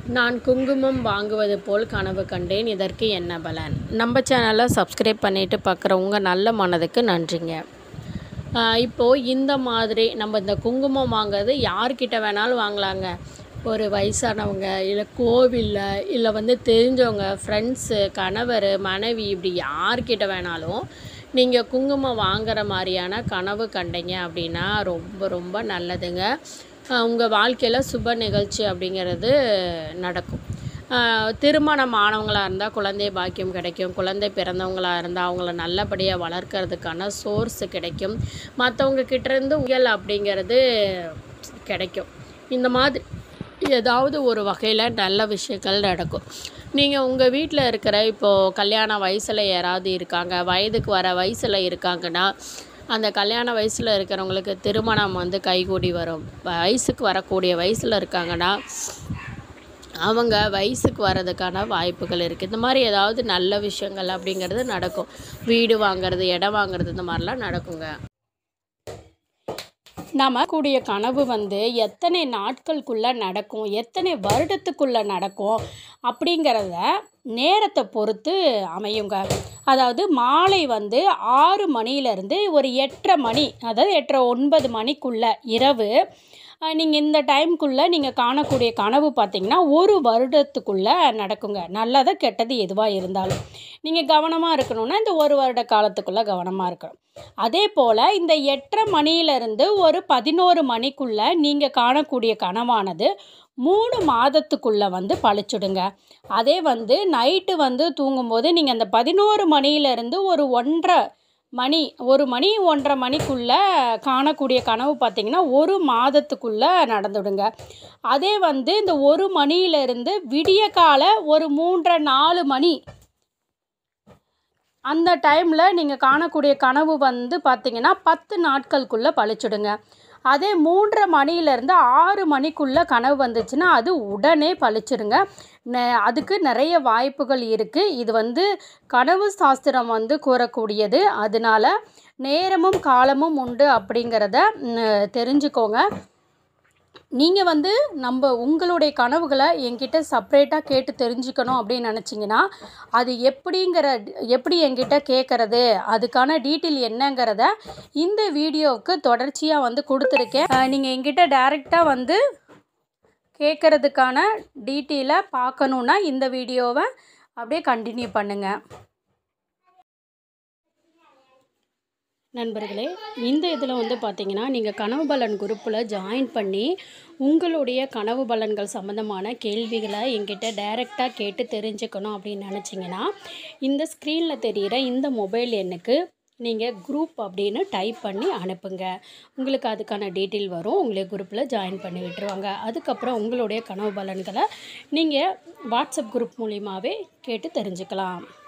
நான் குங்குமம் வாங்குவது போல் கனவு கண்டேன் இதற்கு என்ன பலன் நம்ம சேனலை சப்ஸ்கிரைப் பண்ணிவிட்டு பார்க்குறவங்க நல்ல மனதுக்கு நன்றிங்க ஆஹ் இப்போது இந்த மாதிரி நம்ம இந்த குங்குமம் வாங்குறது யார்கிட்ட வேணாலும் வாங்கலாங்க ஒரு வயசானவங்க இல்லை கோவிலில் இல்லை வந்து தெரிஞ்சவங்க ஃப்ரெண்ட்ஸு கணவர் மனைவி இப்படி யார்கிட்ட வேணாலும் நீங்கள் குங்குமம் வாங்குற மாதிரியான கனவு கண்டீங்க அப்படின்னா ரொம்ப ரொம்ப நல்லதுங்க உங்கள் வாழ்க்கையில் சுப நிகழ்ச்சி அப்படிங்கிறது நடக்கும் ஆஹ் திருமணம் ஆனவங்களாக இருந்தால் குழந்தை பாக்கியம் கிடைக்கும் குழந்தை பிறந்தவங்களாக இருந்தால் அவங்கள நல்லபடியாக வளர்க்கறதுக்கான சோர்ஸ் கிடைக்கும் மற்றவங்க கிட்டேருந்து உயல் அப்படிங்கிறது கிடைக்கும் இந்த மாதிரி ஏதாவது ஒரு வகையில் நல்ல விஷயங்கள் நடக்கும் நீங்கள் உங்கள் வீட்டில் இருக்கிற இப்போது கல்யாண வயசில் யாராவது இருக்காங்க வயதுக்கு வர வயசில் இருக்காங்கன்னா அந்த கல்யாண வயசில் இருக்கிறவங்களுக்கு திருமணம் வந்து கைகூடி வரும் வயசுக்கு வரக்கூடிய வயசில் இருக்காங்கன்னா அவங்க வயசுக்கு வர்றதுக்கான வாய்ப்புகள் இருக்குது இந்த மாதிரி ஏதாவது நல்ல விஷயங்கள் அப்படிங்கிறது நடக்கும் வீடு வாங்குறது இடம் வாங்குறது இந்த மாதிரிலாம் நடக்குங்க நம்ம கூடிய கனவு வந்து எத்தனை நாட்களுக்குள்ளே நடக்கும் எத்தனை வருடத்துக்குள்ளே நடக்கும் அப்படிங்கிறத நேரத்தை பொறுத்து அமையுங்க அதாவது மாலை வந்து ஆறு மணியிலேருந்து ஒரு எட்டரை மணி அதாவது எட்டரை ஒன்பது மணிக்குள்ளே இரவு நீங்கள் இந்த டைம்குள்ளே நீங்கள் காணக்கூடிய கனவு பார்த்தீங்கன்னா ஒரு வருடத்துக்குள்ளே நடக்குங்க நல்லது கெட்டது எதுவாக இருந்தாலும் நீங்கள் கவனமாக இருக்கணும்னா இந்த ஒரு வருட காலத்துக்குள்ளே கவனமாக இருக்கணும் அதே போல் இந்த எட்டரை மணியிலிருந்து ஒரு பதினோரு மணிக்குள்ளே நீங்கள் காணக்கூடிய கனவானது மூணு மாதத்துக்குள்ளே வந்து பழிச்சுடுங்க அதே வந்து நைட்டு வந்து தூங்கும்போது நீங்கள் அந்த பதினோரு மணியிலேருந்து ஒரு ஒன்றரை மணி ஒரு மணி ஒன்றரை மணிக்குள்ளே காணக்கூடிய கனவு பார்த்திங்கன்னா ஒரு மாதத்துக்குள்ளே நடந்துடுங்க அதே வந்து இந்த ஒரு மணியிலிருந்து விடிய கால ஒரு மூன்றரை நாலு மணி அந்த டைமில் நீங்கள் காணக்கூடிய கனவு வந்து பார்த்திங்கன்னா பத்து நாட்களுக்குள்ளே பழிச்சுடுங்க அதே மூன்றரை மணியிலேருந்து ஆறு மணிக்குள்ளே கனவு வந்துச்சுன்னா அது உடனே பழிச்சிருங்க நெ- அதுக்கு நிறைய வாய்ப்புகள் இருக்குது இது வந்து கனவு சாஸ்திரம் வந்து கூறக்கூடியது அதனால நேரமும் காலமும் உண்டு அப்படிங்கிறத ம், தெரிஞ்சுக்கோங்க நீங்கள் வந்து நம்ம உங்களுடைய கனவுகளை என்கிட்ட செப்ரேட்டாக கேட்டு தெரிஞ்சுக்கணும் அப்படின்னு நினச்சிங்கன்னா அது எப்படிங்கிற எப்படி என்கிட்ட கேட்குறது அதுக்கான டீட்டெயில் என்னங்கிறத இந்த வீடியோவுக்கு தொடர்ச்சியாக வந்து கொடுத்துருக்கேன் நீங்கள் என்கிட்ட டைரெக்டாக வந்து கேட்குறதுக்கான டீட்டெயிலை பார்க்கணுன்னா இந்த வீடியோவை அப்படியே கண்டினியூ பண்ணுங்கள் நண்பர்களே இந்த இதில் வந்து பார்த்தீங்கன்னா நீங்கள் கனவு பலன் குரூப்பில் ஜாயின் பண்ணி உங்களுடைய கனவு பலன்கள் சம்மந்தமான கேள்விகளை என்கிட்ட டைரெக்டாக கேட்டு தெரிஞ்சுக்கணும் அப்படின்னு நினச்சிங்கன்னா இந்த ஸ்க்ரீனில் தெரிகிற இந்த மொபைல் எண்ணுக்கு நீங்கள் குரூப் அப்படின்னு டைப் பண்ணி அனுப்புங்க உங்களுக்கு அதுக்கான டீட்டெயில் வரும் உங்களை குரூப்பில் ஜாயின் பண்ணி விட்டுருவாங்க அதுக்கப்புறம் உங்களுடைய கனவு பலன்களை நீங்கள் வாட்ஸ்அப் குரூப் மூலியமாகவே கேட்டு தெரிஞ்சுக்கலாம்